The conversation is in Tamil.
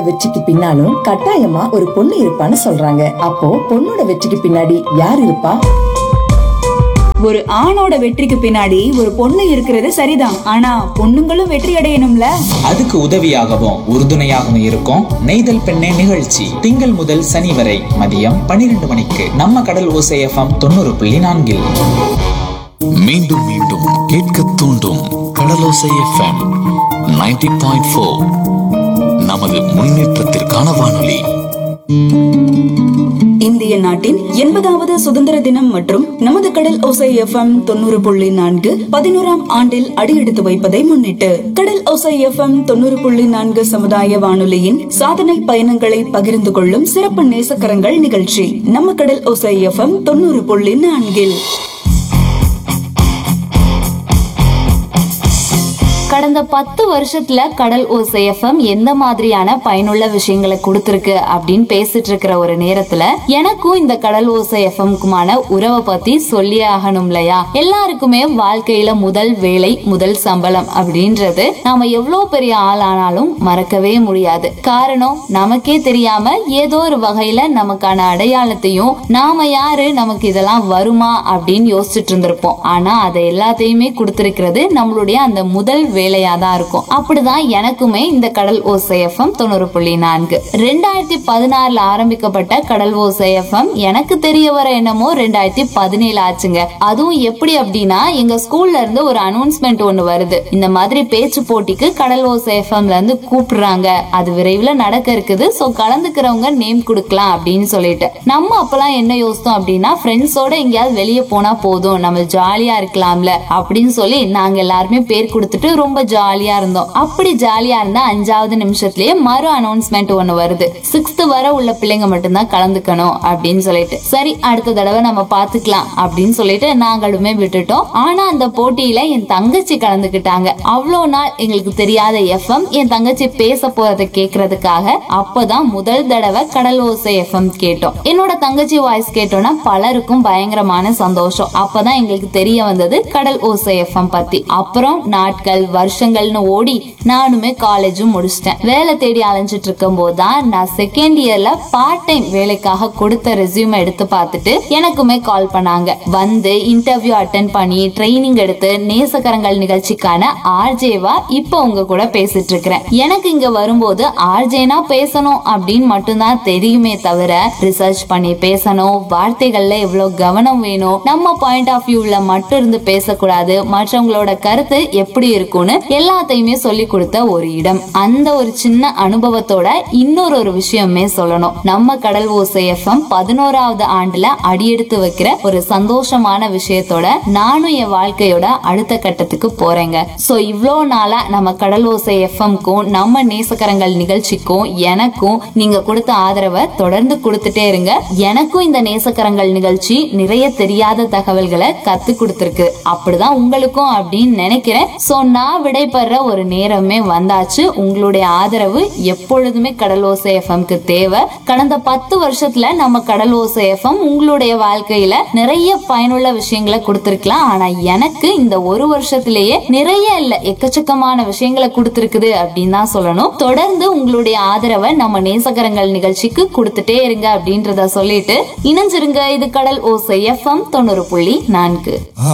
வெற்றிக்கு பின்னாலும் கட்டாயமா ஒரு பொண்ணு இருப்பான்னு சொல்றாங்க அப்போ பொண்ணோட வெற்றிக்கு பின்னாடி யார் இருப்பா ஒரு ஆணோட வெற்றிக்கு பின்னாடி ஒரு பொண்ணு இருக்கிறது சரிதான் ஆனா பொண்ணுங்களும் வெற்றி அடையணும்ல அதுக்கு உதவியாகவும் உறுதுணையாகவும் இருக்கும் நெய்தல் பெண்ணே நிகழ்ச்சி திங்கள் முதல் சனி வரை மதியம் பன்னிரண்டு மணிக்கு நம்ம கடல் ஓசை எஃப்எம் தொண்ணூறு புள்ளி நான்கில் மீண்டும் மீண்டும் கேட்க தூண்டும் கடலோசை எஃப்எம் 90.4 பாயிண்ட் நமது முன்னேற்றத்திற்கான வானொலி இந்திய நாட்டின் எண்பதாவது சுதந்திர தினம் மற்றும் நமது கடல் ஓசை எஃப்எம் தொண்ணூறு புள்ளி நான்கு பதினோராம் ஆண்டில் அடியெடுத்து வைப்பதை முன்னிட்டு கடல் ஓசை எஃப்எம் தொண்ணூறு புள்ளி நான்கு சமுதாய வானொலியின் சாதனை பயணங்களை பகிர்ந்து கொள்ளும் சிறப்பு நேசக்கரங்கள் நிகழ்ச்சி நம்ம கடல் ஓசை எஃப்எம் தொண்ணூறு புள்ளி நான்கில் கடந்த பத்து வருஷத்துல கடல் ஓசை எஃப்எம் எந்த மாதிரியான பயனுள்ள விஷயங்களை கொடுத்திருக்கு அப்படின்னு பேசிட்டு இருக்கிற ஒரு நேரத்துல எனக்கும் இந்த கடல் ஓசை எஃப்எம்க்குமான உறவை பத்தி சொல்லியே ஆகணும் இல்லையா எல்லாருக்குமே வாழ்க்கையில முதல் வேலை முதல் சம்பளம் அப்படின்றது நாம எவ்வளவு பெரிய ஆளானாலும் மறக்கவே முடியாது காரணம் நமக்கே தெரியாம ஏதோ ஒரு வகையில நமக்கான அடையாளத்தையும் நாம யாரு நமக்கு இதெல்லாம் வருமா அப்படின்னு யோசிச்சுட்டு இருந்திருப்போம் ஆனா அதை எல்லாத்தையுமே கொடுத்திருக்கிறது நம்மளுடைய அந்த முதல் வேலையா தான் இருக்கும் அப்படிதான் எனக்குமே இந்த கடல் ஓசை எஃப்எம் தொண்ணூறு புள்ளி நான்கு ரெண்டாயிரத்தி பதினாறுல ஆரம்பிக்கப்பட்ட கடல் ஓசை எஃப்எம் எனக்கு தெரிய வர என்னமோ ரெண்டாயிரத்தி பதினேழு ஆச்சுங்க அதுவும் எப்படி அப்படின்னா எங்க ஸ்கூல்ல இருந்து ஒரு அனௌன்ஸ்மெண்ட் ஒண்ணு வருது இந்த மாதிரி பேச்சு போட்டிக்கு கடல் ஓசை எஃப்எம்ல இருந்து கூப்பிடுறாங்க அது விரைவில் நடக்க இருக்குது சோ கலந்துக்கிறவங்க நேம் கொடுக்கலாம் அப்படின்னு சொல்லிட்டு நம்ம அப்பெல்லாம் என்ன யோசித்தோம் அப்படின்னா ஃப்ரெண்ட்ஸோட எங்கேயாவது வெளியே போனா போதும் நம்ம ஜாலியா இருக்கலாம்ல அப்படின்னு சொல்லி நாங்க எல்லாருமே பேர் கொடுத்துட்டு ரொம்ப ஜாலியா இருந்தோம் அப்படி ஜாலியா இருந்தா அஞ்சாவது நிமிஷத்துலயே மறு அனௌன்ஸ்மெண்ட் ஒண்ணு வருது சிக்ஸ்த் வர உள்ள பிள்ளைங்க மட்டும்தான் கலந்துக்கணும் அப்படின்னு சொல்லிட்டு சரி அடுத்த தடவை நம்ம பாத்துக்கலாம் அப்படின்னு சொல்லிட்டு நாங்களுமே விட்டுட்டோம் ஆனா அந்த போட்டியில என் தங்கச்சி கலந்துக்கிட்டாங்க அவ்வளோ நாள் எங்களுக்கு தெரியாத எஃப்எம் என் தங்கச்சி பேச போறதை கேக்குறதுக்காக அப்பதான் முதல் தடவை கடல் ஓசை எஃப்எம் கேட்டோம் என்னோட தங்கச்சி வாய்ஸ் கேட்டோம்னா பலருக்கும் பயங்கரமான சந்தோஷம் அப்பதான் எங்களுக்கு தெரிய வந்தது கடல் ஓசை எஃப்எம் பத்தி அப்புறம் நாட்கள் வருஷங்கள்னு ஓடி நானுமே காலேஜும் முடிச்சிட்டேன் வேலை தேடி அலைஞ்சிட்டு இருக்கும் போதுதான் நான் செகண்ட் இயர்ல பார்ட் டைம் வேலைக்காக கொடுத்த ரெசியூம் எடுத்து பார்த்துட்டு எனக்குமே கால் பண்ணாங்க வந்து இன்டர்வியூ அட்டன் பண்ணி ட்ரைனிங் எடுத்து நேசக்கரங்கள் நிகழ்ச்சிக்கான ஆர்ஜேவா இப்போ உங்க கூட பேசிட்டு இருக்கிறேன் எனக்கு இங்க வரும்போது ஆர்ஜேனா பேசணும் அப்படின்னு மட்டும்தான் தெரியுமே தவிர ரிசர்ச் பண்ணி பேசணும் வார்த்தைகள்ல எவ்வளவு கவனம் வேணும் நம்ம பாயிண்ட் ஆஃப் வியூல மட்டும் இருந்து பேசக்கூடாது மற்றவங்களோட கருத்து எப்படி இருக்கும்னு எல்லாத்தையுமே சொல்லி கொடுத்த ஒரு இடம் அந்த ஒரு சின்ன அனுபவத்தோட இன்னொரு ஒரு விஷயமே சொல்லணும் நம்ம கடல் ஓசை எஃப்எம் பதினோராவது ஆண்டுல அடியெடுத்து வைக்கிற ஒரு சந்தோஷமான விஷயத்தோட நானும் என் வாழ்க்கையோட அடுத்த கட்டத்துக்கு போறேங்க சோ இவ்வளோ நாளா நம்ம கடல் ஓசை எஃப்எம்க்கும் நம்ம நேசக்கரங்கள் நிகழ்ச்சிக்கும் எனக்கும் நீங்க கொடுத்த ஆதரவை தொடர்ந்து கொடுத்துட்டே இருங்க எனக்கும் இந்த நேசக்கரங்கள் நிகழ்ச்சி நிறைய தெரியாத தகவல்களை கத்து கொடுத்துருக்கு அப்படிதான் உங்களுக்கும் அப்படின்னு நினைக்கிறேன் சோ நான் விடைபெற ஒரு நேரமே வந்தாச்சு உங்களுடைய ஆதரவு எப்பொழுதுமே கடல் ஓசை எஃப்எம்க்கு தேவை கடந்த பத்து வருஷத்துல நம்ம கடல் ஓசை எஃப்எம் உங்களுடைய வாழ்க்கையில நிறைய பயனுள்ள விஷயங்களை கொடுத்திருக்கலாம் ஆனா எனக்கு இந்த ஒரு வருஷத்திலேயே நிறைய இல்ல எக்கச்சக்கமான விஷயங்களை கொடுத்திருக்குது அப்படின்னு தான் சொல்லணும் தொடர்ந்து உங்களுடைய ஆதரவை நம்ம நேசகரங்கள் நிகழ்ச்சிக்கு கொடுத்துட்டே இருங்க அப்படின்றத சொல்லிட்டு இணைஞ்சிருங்க இது கடல் ஓசை எஃப்எம் தொண்ணூறு புள்ளி நான்கு